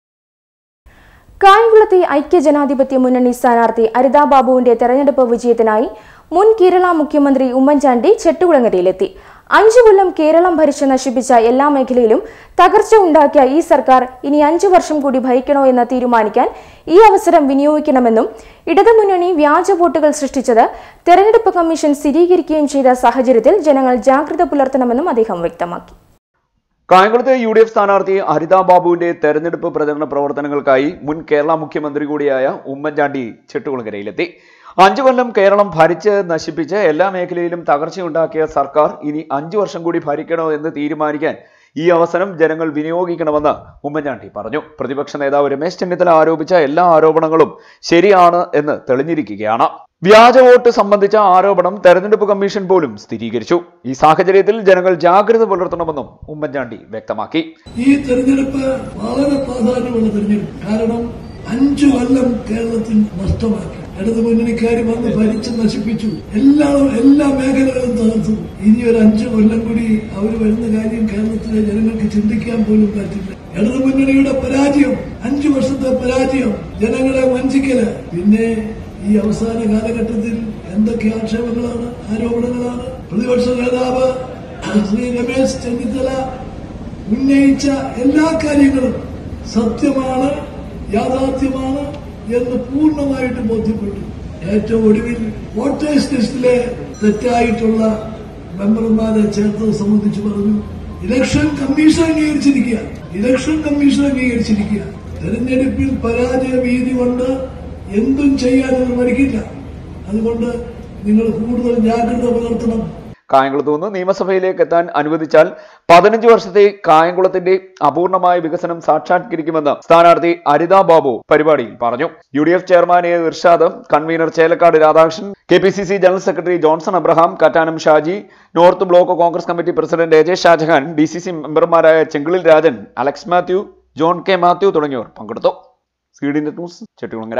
കായംകുളത്തെ ഐക്യജനാധിപത്യ മുന്നണി സ്ഥാനാർത്ഥി അരിതാ ബാബുവിന്റെ തെരഞ്ഞെടുപ്പ് വിജയത്തിനായി മുൻ കേരള മുഖ്യമന്ത്രി ഉമ്മൻചാണ്ടി ചെട്ടുകുളങ്ങരയിലെത്തി അഞ്ചു കൊല്ലം കേരളം ഭരിച്ച് നശിപ്പിച്ച എല്ലാ മേഖലയിലും തകർച്ച ഉണ്ടാക്കിയ ഈ സർക്കാർ ഇനി അഞ്ചു വർഷം കൂടി ഭരിക്കണോ എന്ന് തീരുമാനിക്കാൻ ഈ അവസരം വിനിയോഗിക്കണമെന്നും ഇടതുമുന്നണി വ്യാജ വോട്ടുകൾ സൃഷ്ടിച്ചത് തെരഞ്ഞെടുപ്പ് കമ്മീഷൻ സ്ഥിരീകരിക്കുകയും ചെയ്ത സാഹചര്യത്തിൽ ജനങ്ങൾ ജാഗ്രത പുലർത്തണമെന്നും അദ്ദേഹം വ്യക്തമാക്കി കായംകുളത്തെ യു ഡി എഫ് സ്ഥാനാർത്ഥി ഹരിത ബാബുവിന്റെ തെരഞ്ഞെടുപ്പ് പ്രചരണ പ്രവർത്തനങ്ങൾക്കായി മുൻ കേരള മുഖ്യമന്ത്രി കൂടിയായ ഉമ്മൻചാണ്ടി ചെട്ടുകുളങ്ങരയിലെത്തി അഞ്ചു കൊല്ലം കേരളം ഭരിച്ച് നശിപ്പിച്ച് എല്ലാ മേഖലയിലും തകർച്ചയുണ്ടാക്കിയ സർക്കാർ ഇനി അഞ്ചു വർഷം കൂടി ഭരിക്കണോ എന്ന് തീരുമാനിക്കാൻ ഈ അവസരം ജനങ്ങൾ വിനിയോഗിക്കണമെന്ന് ഉമ്മൻചാണ്ടി പറഞ്ഞു പ്രതിപക്ഷ നേതാവ് രമേശ് ചെന്നിത്തല ആരോപിച്ച എല്ലാ ആരോപണങ്ങളും ശരിയാണ് എന്ന് തെളിഞ്ഞിരിക്കുകയാണ് വ്യാജ വോട്ട് സംബന്ധിച്ച ആരോപണം തെരഞ്ഞെടുപ്പ് കമ്മീഷൻ പോലും സ്ഥിരീകരിച്ചു ഈ സാഹചര്യത്തിൽ ജനങ്ങൾ ജാഗ്രത പുലർത്തണമെന്നും ഉമ്മൻചാണ്ടി വ്യക്തമാക്കി ഈ തെരഞ്ഞെടുപ്പ് വളരെ പ്രാധാന്യമുള്ള തെരഞ്ഞെടുപ്പ് കാരണം അഞ്ചു കൊല്ലം കേരളത്തിൽ നഷ്ടമാക്കി ഇടതു മുന്നണിക്കാർ വന്ന് ഭരിച്ച് നശിപ്പിച്ചു എല്ലാ എല്ലാ മേഖലകളും തകർത്തു ഇനി ഒരു അഞ്ചു കൊല്ലം കൂടി അവർ വരുന്ന കാര്യം കേരളത്തിലെ ജനങ്ങൾക്ക് ചിന്തിക്കാൻ പോലും പറ്റില്ല ഇടതു മുന്നണിയുടെ പരാജയം അഞ്ചു വർഷത്തെ പരാജയം ജനങ്ങളെ വഞ്ചിക്കല് പിന്നെ ഈ അവസാന കാലഘട്ടത്തിൽ എന്തൊക്കെ ആക്ഷേപങ്ങളാണ് ആരോപണങ്ങളാണ് പ്രതിപക്ഷ നേതാവ് ശ്രീ രമേശ് ചെന്നിത്തല ഉന്നയിച്ച എല്ലാ കാര്യങ്ങളും സത്യമാണ് യാഥാർത്ഥ്യമാണ് എന്ന് പൂർണ്ണമായിട്ട് ബോധ്യപ്പെട്ടു ഏറ്റവും ഒടുവിൽ വോട്ടേഴ്സ് ലിസ്റ്റിലെ തെറ്റായിട്ടുള്ള മെമ്പർമാരെ ചേർത്തത് സംബന്ധിച്ച് പറഞ്ഞു ഇലക്ഷൻ കമ്മീഷൻ അംഗീകരിച്ചിരിക്കുക ഇലക്ഷൻ കമ്മീഷൻ അംഗീകരിച്ചിരിക്കുക തെരഞ്ഞെടുപ്പിൽ പരാജയ ഭീതി കൊണ്ട് എന്തും ചെയ്യാനൊന്നും മടിക്കില്ല അതുകൊണ്ട് നിങ്ങൾ കൂടുതൽ ജാഗ്രത പുലർത്തണം കായംകുളത്ത് നിന്ന് നിയമസഭയിലേക്ക് എത്താൻ അനുവദിച്ചാൽ പതിനഞ്ച് വർഷത്തെ കായംകുളത്തിന്റെ അപൂർണമായ വികസനം സാക്ഷാത്കരിക്കുമെന്ന് സ്ഥാനാർത്ഥി അരിത ബാബു പരിപാടിയിൽ പറഞ്ഞു U D F chairman A Irshad convener Chelakkad Radhakrishnan K P C C general secretary Johnson Abraham Kattanam Shaji north block Congress committee president A J Shajahan D C C മെമ്പർമാരായ Chenkilil Rajan Alex Mathew John K Mathew തുടങ്ങിയവർ പങ്കെടുത്തു C D net news Chettikulangara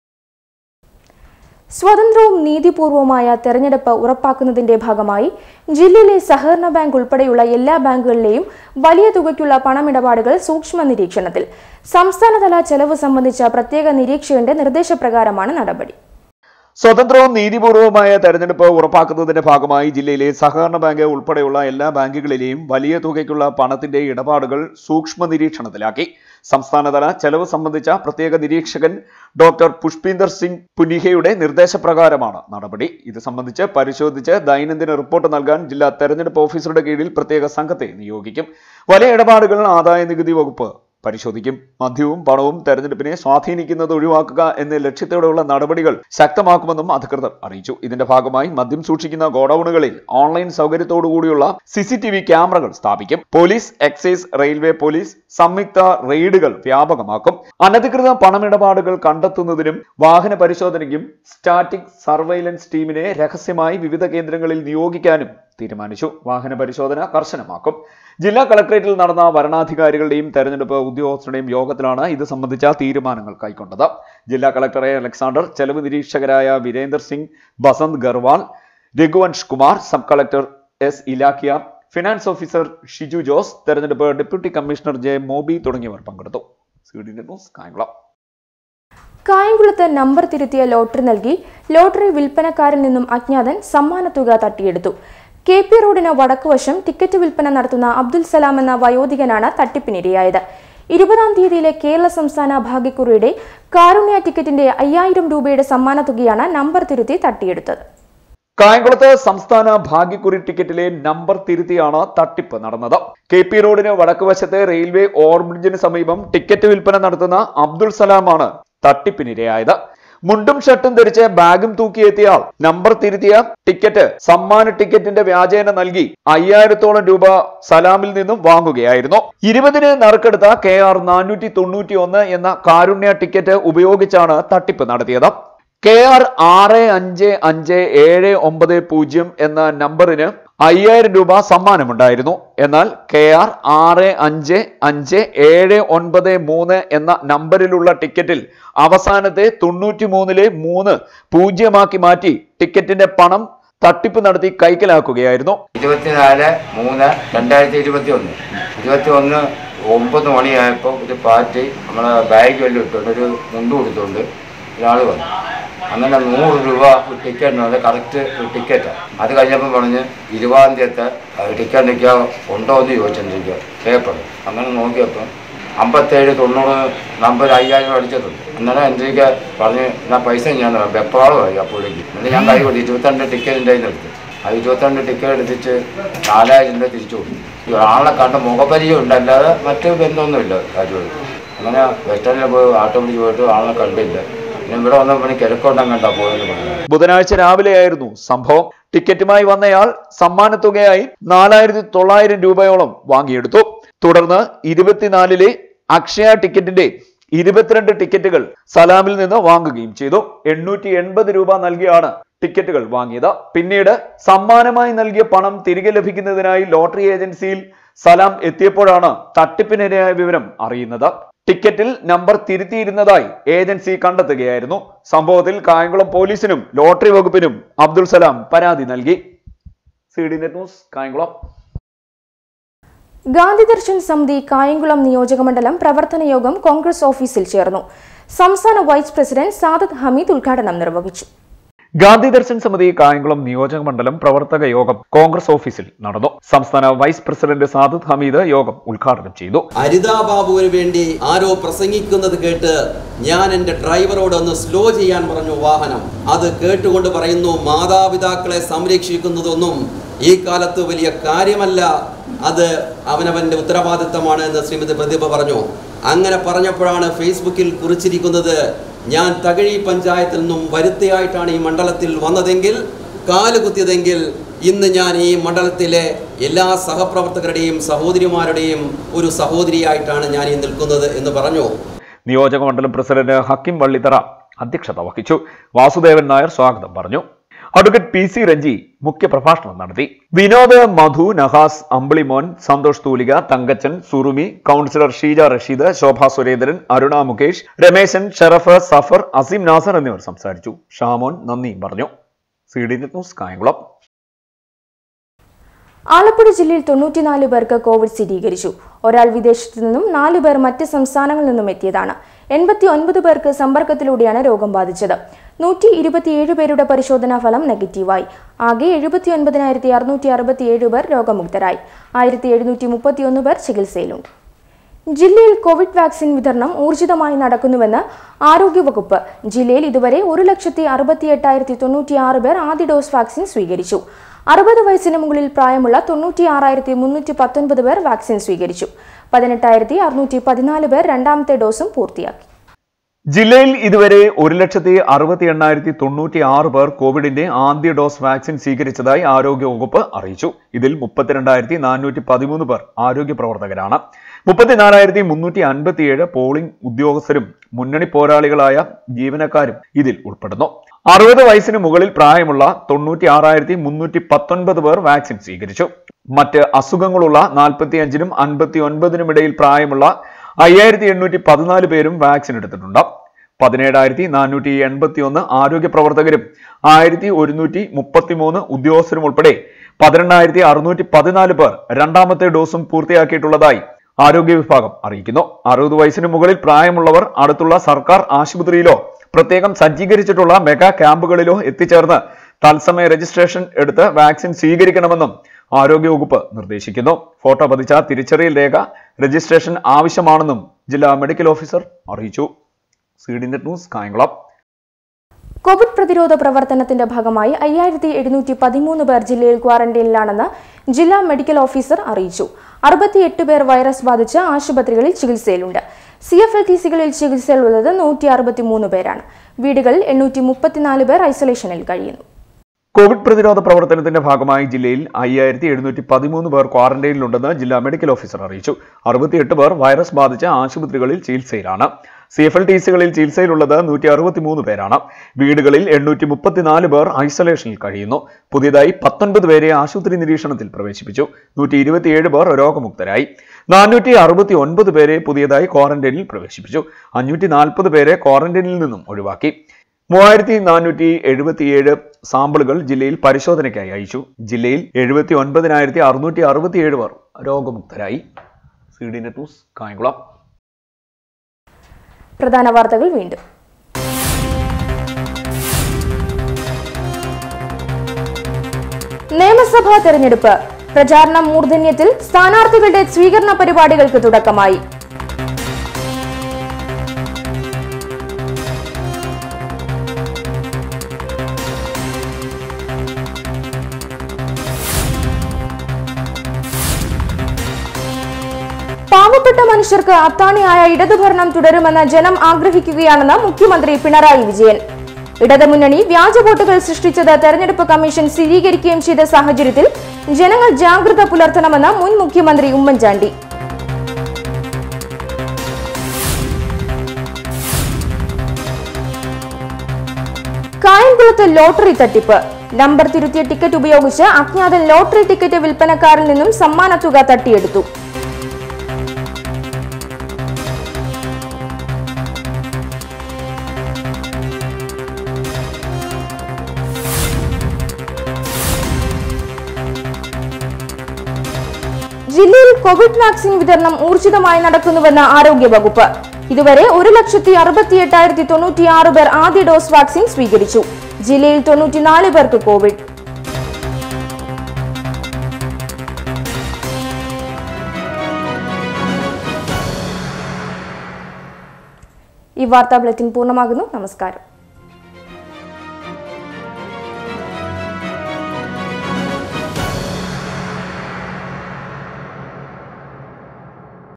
സ്വതന്ത്രവും നീതിപൂർവമായ തെരഞ്ഞെടുപ്പ് ഉറപ്പാക്കുന്നതിന്റെ ഭാഗമായി ജില്ലയിലെ സഹകരണ bank ഉൾപ്പെടെയുള്ള എല്ലാ ബാങ്കുകളിലെയും വലിയ തുകയ്ക്കുള്ള പണമിടപാടുകൾ സൂക്ഷ്മ നിരീക്ഷണത്തിൽ സംസ്ഥാനതല ചെലവ് സംബന്ധിച്ച പ്രത്യേക നിരീക്ഷകന്റെ നിർദ്ദേശപ്രകാരമാണ് നടപടി സ്വതന്ത്രവും നീതിപൂർവമായ തെരഞ്ഞെടുപ്പ് ഉറപ്പാക്കുന്നതിന്റെ ഭാഗമായി ജില്ലയിലെ സഹകരണ ബാങ്ക് ഉൾപ്പെടെയുള്ള എല്ലാ ബാങ്കുകളിലെയും വലിയ തുകയ്ക്കുള്ള പണത്തിന്റെ ഇടപാടുകൾ സൂക്ഷ്മ നിരീക്ഷണത്തിലാക്കി സംസ്ഥാനതല ചെലവ് സംബന്ധിച്ച പ്രത്യേക നിരീക്ഷകൻ ഡോക്ടർ പുഷ്പീന്ദർ സിംഗ് പുനിഹയുടെ നിർദ്ദേശപ്രകാരമാണ് നടപടി ഇത് സംബന്ധിച്ച് പരിശോധിച്ച് ദൈനംദിന റിപ്പോർട്ട് നൽകാൻ ജില്ലാ തെരഞ്ഞെടുപ്പ് ഓഫീസറുടെ കീഴിൽ പ്രത്യേക സംഘത്തെ നിയോഗിക്കും വലിയ ഇടപാടുകൾ ആദായ നികുതി വകുപ്പ് പരിശോധിക്കും മദ്യവും പണവും തെരഞ്ഞെടുപ്പിനെ സ്വാധീനിക്കുന്നത് ഒഴിവാക്കുക എന്ന ലക്ഷ്യത്തോടെയുള്ള നടപടികൾ ശക്തമാക്കുമെന്നും അധികൃതർ അറിയിച്ചു ഇതിന്റെ ഭാഗമായി മദ്യം സൂക്ഷിക്കുന്ന ഗോഡൌണുകളിൽ ഓൺലൈൻ സൗകര്യത്തോടുകൂടിയുള്ള സി സി ടി വി ക്യാമറകൾ സ്ഥാപിക്കും പോലീസ് എക്സൈസ് റെയിൽവേ പോലീസ് സംയുക്ത റെയ്ഡുകൾ വ്യാപകമാക്കും അനധികൃത പണമിടപാടുകൾ കണ്ടെത്തുന്നതിനും വാഹന പരിശോധനയ്ക്കും സ്റ്റാറ്റിക് സർവൈലൻസ് ടീമിനെ രഹസ്യമായി വിവിധ കേന്ദ്രങ്ങളിൽ നിയോഗിക്കാനും തീരുമാനിച്ചു വാഹന പരിശോധന കർശനമാക്കും ജില്ലാ കളക്ടറേറ്റിൽ നടന്ന വരണാധികാരികളുടെയും തെരഞ്ഞെടുപ്പ് ഉദ്യോഗസ്ഥരുടെയും യോഗത്തിലാണ് ഇത് സംബന്ധിച്ച തീരുമാനങ്ങൾ കൈക്കൊണ്ടത് ജില്ലാ കളക്ടറെ അലക്സാണ്ടർ ചെലവ് നിരീക്ഷകരായ Virender Singh Basant Garhwal Raghuvansh Kumar sub collector S Ilakkiya finance officer Shiju Jose തെരഞ്ഞെടുപ്പ് ഡെപ്യൂട്ടി കമ്മീഷണർ ജെ മോബി തുടങ്ങിയവർ പങ്കെടുത്തു സി ഡി ന്യൂസ് കായംകുളം കായംകുളത്ത് നമ്പർ തിരുത്തിയ ലോട്ടറി നൽകി ലോട്ടറി വിൽപ്പനക്കാരിൽ നിന്നും അജ്ഞാതൻ സമ്മാനത്തുക തട്ടിയെടുത്തു കെ പി റോഡിന് വടക്കുവശം ടിക്കറ്റ് വിൽപ്പന നടത്തുന്ന അബ്ദുൽ സലാം എന്ന വയോധികനാണ് തട്ടിപ്പിനിരയായത് ഇരുപതാം തീയതിയിലെ കേരള സംസ്ഥാന ഭാഗ്യക്കുറിയുടെ കാരുണ്യ ടിക്കറ്റിന്റെ അയ്യായിരം രൂപയുടെ സമ്മാനത്തുകയാണ് നമ്പർ തിരുത്തി തട്ടിയെടുത്തത് കായംകുളത്ത് സംസ്ഥാന ഭാഗ്യക്കുറി ടിക്കറ്റിലെ നമ്പർ തിരുത്തിയാണ് തട്ടിപ്പ് നടന്നത് കെ പി റോഡിന് വടക്കുവശത്തെ റെയിൽവേ ഓവർബ്രിഡ്ജിന് സമീപം ടിക്കറ്റ് വിൽപ്പന നടത്തുന്ന അബ്ദുൾ സലാമാണ് തട്ടിപ്പിനിരയായത് മുണ്ടും ഷർട്ടും ധരിച്ച് ബാഗും തൂക്കിയെത്തിയ ആൾ നമ്പർ തിരുത്തിയ ടിക്കറ്റ് സമ്മാന ടിക്കറ്റിന്റെ വ്യാജേന നൽകി അയ്യായിരത്തോളം രൂപ സലാമിൽ നിന്നും വാങ്ങുകയായിരുന്നു ഇരുപതിന് നറുക്കെടുത്ത കെ ആർ നാനൂറ്റി തൊണ്ണൂറ്റി ഒന്ന് എന്ന കാരുണ്യ ടിക്കറ്റ് ഉപയോഗിച്ചാണ് തട്ടിപ്പ് നടത്തിയത് കെ ആർ ആറ് അഞ്ച് അഞ്ച് ഏഴ് ഒമ്പത് പൂജ്യം എന്ന നമ്പറിന് അയ്യായിരം രൂപ സമ്മാനമുണ്ടായിരുന്നു എന്നാൽ കെ ആർ ആറ് അഞ്ച് അഞ്ച് ഏഴ് ഒൻപത് മൂന്ന് എന്ന നമ്പറിലുള്ള ടിക്കറ്റിൽ അവസാനത്തെ തൊണ്ണൂറ്റി മൂന്നിലെ മൂന്ന് പൂജ്യമാക്കി മാറ്റി ടിക്കറ്റിന്റെ പണം തട്ടിപ്പ് നടത്തി കൈക്കലാക്കുകയായിരുന്നു ഇരുപത്തിനാല് മൂന്ന് രണ്ടായിരത്തി ഇരുപത്തി ഒന്ന് ഇരുപത്തി ഒന്ന് ഒമ്പത് മണിയായപ്പോൾ ഒരു പാർട്ടി നമ്മളെ ബാഗ് വല്ലതും ഇട്ടുകൊണ്ട് ഒരു മുണ്ട് കൊടുത്തുകൊണ്ട് ഒരാൾ വന്നു അങ്ങനെ നൂറ് രൂപ ഒരു ടിക്കറ്റ് അത് കറക്റ്റ് ഒരു ടിക്കറ്റാണ് അത് കഴിഞ്ഞപ്പോൾ പറഞ്ഞ് ഇരുപതാം തീയത്തെ ടിക്കറ്റ് നിൽക്കുക ഉണ്ടോ എന്ന് ചോദിച്ചിട്ടിരിക്കുക പേപ്പർ അങ്ങനെ നോക്കിയപ്പോൾ അമ്പത്തേഴ് തൊണ്ണൂറ് നമ്പർ അയ്യായിരം അടിച്ചിട്ടുണ്ട് അന്നേരം എനിക്ക് പറഞ്ഞ് എന്നാ പൈസ ഞാൻ തരാം വെപ്രാളമായി അപ്പോഴേക്ക് എന്നിട്ട് ഞാൻ കൈ കൊടുത്തു ഇരുപത്തിരണ്ട് ടിക്കറ്റിൻ്റെ കയ്യിൽ നിന്ന് എടുത്തു ആ ഇരുപത്തിരണ്ട് ടിക്കറ്റ് എടുത്തിട്ട് നാലായിരം രൂപ തിരിച്ചു കൊടുത്തു ഈ ആളെ കണ്ട മുഖപരിചയം ഉണ്ടല്ലാതെ മറ്റു ബന്ധമൊന്നുമില്ല കാര്യമായിട്ട് അങ്ങനെ വെസ്റ്റേണിൽ പോയി ആട്ടോ പിടിച്ച് പോയിട്ട് ആളെ കണ്ടില്ല പിന്നെ ഇവിടെ വന്നപ്പോൾ കിഴക്കോട്ടം കണ്ടാ പോയെന്ന് പറഞ്ഞു ബുധനാഴ്ച രാവിലെയായിരുന്നു സംഭവം ടിക്കറ്റുമായി വന്നയാൾ സമ്മാനത്തുകയായി നാലായിരത്തി തൊള്ളായിരം രൂപയോളം വാങ്ങിയെടുത്തു തുടർന്ന് ഇരുപത്തിനാലിലെ അക്ഷയ ടിക്കറ്റിന്റെ ഇരുപത്തിരണ്ട് ടിക്കറ്റുകൾ സലാമിൽ നിന്ന് വാങ്ങുകയും ചെയ്തു എണ്ണൂറ്റി എൺപത് രൂപ നൽകിയാണ് ടിക്കറ്റുകൾ വാങ്ങിയത് പിന്നീട് സമ്മാനമായി നൽകിയ പണം തിരികെ ലഭിക്കുന്നതിനായി ലോട്ടറി ഏജൻസിയിൽ സലാം എത്തിയപ്പോഴാണ് തട്ടിപ്പിനിരയായ വിവരം അറിയുന്നത് ടിക്കറ്റിൽ നമ്പർ തിരുത്തിയിരുന്നതായി ഏജൻസി കണ്ടെത്തുകയായിരുന്നു സംഭവത്തിൽ കായംകുളം പോലീസിനും ലോട്ടറി വകുപ്പിനും അബ്ദുൾ സലാം പരാതി നൽകി C D net news Kayamkulam Gandhi Darshan Samiti Kayamkulam നിയോജകമണ്ഡലം പ്രവർത്തന യോഗം കോൺഗ്രസ് ഓഫീസിൽ ചേർന്നു സംസ്ഥാന വൈസ് പ്രസിഡന്റ് സാദത്ത് ഹമീദ് ഉദ്ഘാടനം നിർവഹിച്ചു ഗാന്ധി ദർശൻ സമിതി കായംകുളം നിയോജക മണ്ഡലം പ്രവർത്തക യോഗം കോൺഗ്രസ് ഓഫീസിൽ നടന്നു സംസ്ഥാന വൈസ് പ്രസിഡന്റ് സാദത്ത് ഹമീദ് യോഗം ഉദ്ഘാടനം ചെയ്തു അരിതാ ബാബുവിന് വേണ്ടി ആരോ പ്രസംഗിക്കുന്നത് കേട്ട് ഞാൻ എൻ്റെ ഡ്രൈവറോട് ഒന്ന് സ്ലോ ചെയ്യാൻ പറഞ്ഞു വാഹനം അത് കേട്ടുകൊണ്ട് പറയുന്നു മാതാപിതാക്കളെ സംരക്ഷിക്കുന്നതൊന്നും ഈ കാലത്ത് വലിയ കാര്യമല്ല അത് അവനവൻ്റെ ഉത്തരവാദിത്തമാണ് എന്ന് ശ്രീമതി പ്രതിഭ പറഞ്ഞു അങ്ങനെ പറഞ്ഞപ്പോഴാണ് ഫേസ്ബുക്കിൽ കുറിച്ചിരിക്കുന്നത് ഞാൻ തകഴി പഞ്ചായത്തിൽ നിന്നും വരുത്തിയായിട്ടാണ് ഈ മണ്ഡലത്തിൽ വന്നതെങ്കിൽ കാലുകുത്തിയതെങ്കിൽ ഇന്ന് ഞാൻ ഈ മണ്ഡലത്തിലെ എല്ലാ സഹപ്രവർത്തകരുടെയും സഹോദരിമാരുടെയും ഒരു സഹോദരിയായിട്ടാണ് ഞാൻ ഈ നിൽക്കുന്നത് എന്ന് പറഞ്ഞു നിയോജക മണ്ഡലം പ്രസിഡന്റ് ഹക്കിം വള്ളിത്തറ അധ്യക്ഷത വഹിച്ചു വാസുദേവൻ നായർ സ്വാഗതം പറഞ്ഞു അഡ്വക്കേറ്റ് പി സി രഞ്ജി മുഖ്യപ്രഭാഷണം നടത്തി വിനോദ് മധു നഹാസ് അമ്പിളിമോൻ സന്തോഷ് തൂലിക തങ്കച്ചൻ സുറുമി കൗൺസിലർ ഷീജ റഷീദ് ശോഭ സുരേന്ദ്രൻ അരുണ മുകേഷ് രമേശൻ ഷറഫ് സഫർ അസീം നാസർ എന്നിവർ സംസാരിച്ചു ഷാമോൻ നന്ദിയും പറഞ്ഞു C D news Kayamkulam Alappuzha ജില്ലയിൽ തൊണ്ണൂറ്റിനാല് പേർക്ക് കോവിഡ് സ്ഥിരീകരിച്ചു ഒരാൾ വിദേശത്തു നിന്നും നാല് പേർ മറ്റ് സംസ്ഥാനങ്ങളിൽ നിന്നും എത്തിയതാണ് എൺപത്തി ഒൻപത് പേർക്ക് സമ്പർക്കത്തിലൂടെയാണ് രോഗം ബാധിച്ചത് നൂറ്റി ഇരുപത്തിയേഴ് പേരുടെ പരിശോധനാ ഫലം നെഗറ്റീവായി ആകെ എഴുപത്തി ഒൻപതിനായിരത്തി അറുന്നൂറ്റി അറുപത്തിയേഴ് പേർ രോഗമുക്തരായി ആയിരത്തി എഴുന്നൂറ്റി മുപ്പത്തിയൊന്ന് പേർ ചികിത്സയിലുണ്ട് ജില്ലയിൽ കോവിഡ് വാക്സിൻ വിതരണം ഊർജിതമായി നടക്കുന്നുവെന്ന് ആരോഗ്യവകുപ്പ് ജില്ലയിൽ ഇതുവരെ ഒരു ലക്ഷത്തി അറുപത്തി എട്ടായിരത്തി തൊണ്ണൂറ്റിയാറ് പേർ ആദ്യ ഡോസ് വാക്സിൻ സ്വീകരിച്ചു അറുപത് വയസ്സിന് മുകളിൽ പ്രായമുള്ള തൊണ്ണൂറ്റി ആറായിരത്തി മുന്നൂറ്റി പത്തൊൻപത് പേർ വാക്സിൻ സ്വീകരിച്ചു പതിനെട്ടായിരത്തി അറുന്നൂറ്റി പതിനാല് പേർ രണ്ടാമത്തെ ഡോസും പൂർത്തിയാക്കി ജില്ലയിൽ ഇതുവരെ ഒരു ലക്ഷത്തി അറുപത്തി എണ്ണായിരത്തി തൊണ്ണൂറ്റി ആറ് പേർ കോവിഡിന്റെ ആദ്യ ഡോസ് വാക്സിൻ സ്വീകരിച്ചതായി ആരോഗ്യവകുപ്പ് അറിയിച്ചു ഇതിൽ മുപ്പത്തിരണ്ടായിരത്തി നാനൂറ്റി പതിമൂന്ന് പേർ ആരോഗ്യ പ്രവർത്തകരാണ് മുപ്പത്തിനാലായിരത്തി മുന്നൂറ്റി അൻപത്തിയേഴ് പോളിംഗ് ഉദ്യോഗസ്ഥരും മുന്നണി പോരാളികളായ ജീവനക്കാരും ഇതിൽ ഉൾപ്പെടുന്നു അറുപത് വയസ്സിന് മുകളിൽ പ്രായമുള്ള തൊണ്ണൂറ്റി ആറായിരത്തി മുന്നൂറ്റി പത്തൊൻപത് പേർ വാക്സിൻ സ്വീകരിച്ചു മറ്റ് അസുഖങ്ങളുള്ള നാൽപ്പത്തി അഞ്ചിനും അൻപത്തി ഒൻപതിനും ഇടയിൽ പ്രായമുള്ള അയ്യായിരത്തി എണ്ണൂറ്റി പതിനാല് പേരും വാക്സിൻ എടുത്തിട്ടുണ്ട് പതിനേഴായിരത്തി നാനൂറ്റി എൺപത്തി ഒന്ന് ആരോഗ്യ പ്രവർത്തകരും ആയിരത്തി ഒരുന്നൂറ്റി മുപ്പത്തിമൂന്ന് ഉദ്യോഗസ്ഥരും ഉൾപ്പെടെ പതിനെണ്ണായിരത്തി അറുന്നൂറ്റി പതിനാല് പേർ രണ്ടാമത്തെ ഡോസും പൂർത്തിയാക്കിയിട്ടുള്ളതായി ആരോഗ്യ വിഭാഗം അറിയിക്കുന്നു അറുപത് വയസ്സിന് മുകളിൽ പ്രായമുള്ളവർ അടുത്തുള്ള സർക്കാർ ആശുപത്രിയിലോ പ്രത്യേകം സജ്ജീകരിച്ചിട്ടുള്ള മെഗാ ക്യാമ്പുകളിലോ എത്തിച്ചേർന്ന് തത്സമയ രജിസ്ട്രേഷൻ എടുത്ത് വാക്സിൻ സ്വീകരിക്കണമെന്നും ആരോഗ്യവകുപ്പ് നിർദ്ദേശിക്കുന്നു ഫോട്ടോ പതിച്ച തിരിച്ചറിയൽ രേഖ രജിസ്ട്രേഷൻ ആവശ്യമാണെന്നും ജില്ലാ മെഡിക്കൽ ഓഫീസർ അറിയിച്ചു C D net news Kayamkulam covid പ്രതിരോധ പ്രവർത്തനത്തിന്റെ ഭാഗമായി അയ്യായിരത്തി എഴുന്നൂറ്റി പതിമൂന്ന് പേർ ജില്ലയിൽ ക്വാറന്റൈനിലാണെന്ന് ജില്ലാ മെഡിക്കൽ ഓഫീസർ അറിയിച്ചു അറുപത്തിയെട്ട് പേർ വൈറസ് ബാധിച്ച് ആശുപത്രികളിൽ ചികിത്സയിലുണ്ട് സി എഫ് എൽ ടി സികളിൽ ചികിത്സയിലുള്ളത് നൂറ്റി അറുപത്തിമൂന്ന് പേരാണ് വീടുകളിൽ എണ്ണൂറ്റി മുപ്പത്തിനാല് പേർ ഐസൊലേഷനിൽ കഴിയുന്നു കോവിഡ് പ്രതിരോധ പ്രവർത്തനത്തിന്റെ ഭാഗമായി ജില്ലയിൽ അയ്യായിരത്തി എഴുന്നൂറ്റി പതിമൂന്ന് പേർ ക്വാറന്റൈനിലുണ്ടെന്ന് ജില്ലാ മെഡിക്കൽ ഓഫീസർ അറിയിച്ചു അറുപത്തിയെട്ട് പേർ വൈറസ് ബാധിച്ച ആശുപത്രികളിൽ ചികിത്സയിലാണ് സി എഫ് എൽ ടി സികളിൽ ചികിത്സയിലുള്ളത് നൂറ്റി അറുപത്തിമൂന്ന് പേരാണ് വീടുകളിൽ എണ്ണൂറ്റി മുപ്പത്തിനാല് പേർ ഐസൊലേഷനിൽ കഴിയുന്നു പുതിയതായി പത്തൊൻപത് പേരെ ആശുപത്രി നിരീക്ഷണത്തിൽ പ്രവേശിപ്പിച്ചു നൂറ്റി ഇരുപത്തിയേഴ് പേർ രോഗമുക്തരായി നാനൂറ്റി അറുപത്തി ഒൻപത് പേരെ പുതിയതായി ക്വാറന്റൈനിൽ പ്രവേശിപ്പിച്ചു അഞ്ഞൂറ്റി നാൽപ്പത് പേരെ ക്വാറന്റൈനിൽ നിന്നും ഒഴിവാക്കി മൂവായിരത്തി നാനൂറ്റി എഴുപത്തിയേഴ് സാമ്പിളുകൾ ജില്ലയിൽ പരിശോധനയ്ക്കായി അയച്ചു ജില്ലയിൽ എഴുപത്തി ഒൻപതിനായിരത്തി അറുന്നൂറ്റി അറുപത്തിയേഴ് പേർ രോഗമുക്തരായി C D net news Kayamkulam പ്രധാന വാർത്തകൾ വീണ്ടും നിയമസഭാ തെരഞ്ഞെടുപ്പ് പ്രചാരണ മൂർധന്യത്തിൽ സ്ഥാനാർത്ഥികളുടെ സ്വീകരണ പരിപാടികൾക്ക് തുടക്കമായി പാവപ്പെട്ട മനുഷ്യർക്ക് അത്താണിയായ ഇടതുഭരണം തുടരുമെന്ന് ജനം ആഗ്രഹിക്കുകയാണെന്ന് മുഖ്യമന്ത്രി പിണറായി വിജയൻ ഇടതുമുന്നണി വ്യാജ വോട്ടുകൾ സൃഷ്ടിച്ചത് തെരഞ്ഞെടുപ്പ് കമ്മീഷൻ സ്ഥിരീകരിക്കുകയും ചെയ്ത സാഹചര്യത്തിൽ ജനങ്ങൾ ജാഗ്രത പുലർത്തണമെന്ന് മുൻ മുഖ്യമന്ത്രി ഉമ്മൻചാണ്ടി കായംകുളത്ത് ലോട്ടറി തട്ടിപ്പ് നമ്പർ തിരുത്തിയ ടിക്കറ്റ് ഉപയോഗിച്ച് അജ്ഞാതൻ ലോട്ടറി ടിക്കറ്റ് വിൽപ്പനക്കാരിൽ നിന്നും സമ്മാനത്തുക തട്ടിയെടുത്തു ജില്ലയിൽ കോവിഡ് വാക്സിൻ വിതരണം ഊർജിതമായി നടക്കുന്നുവെന്ന് ആരോഗ്യവകുപ്പ് ഇതുവരെ ഒരു ലക്ഷത്തി അറുപത്തി എട്ടായിരത്തി തൊണ്ണൂറ്റിയാറ് പേർ ആദ്യ ഡോസ് വാക്സിൻ സ്വീകരിച്ചു ജില്ലയിൽ തൊണ്ണൂറ്റിനാല് പേർക്ക് കോവിഡ് ഈ വാർത്താ ബുള്ളറ്റിൻ പൂർണ്ണമാകുന്നു നമസ്കാരം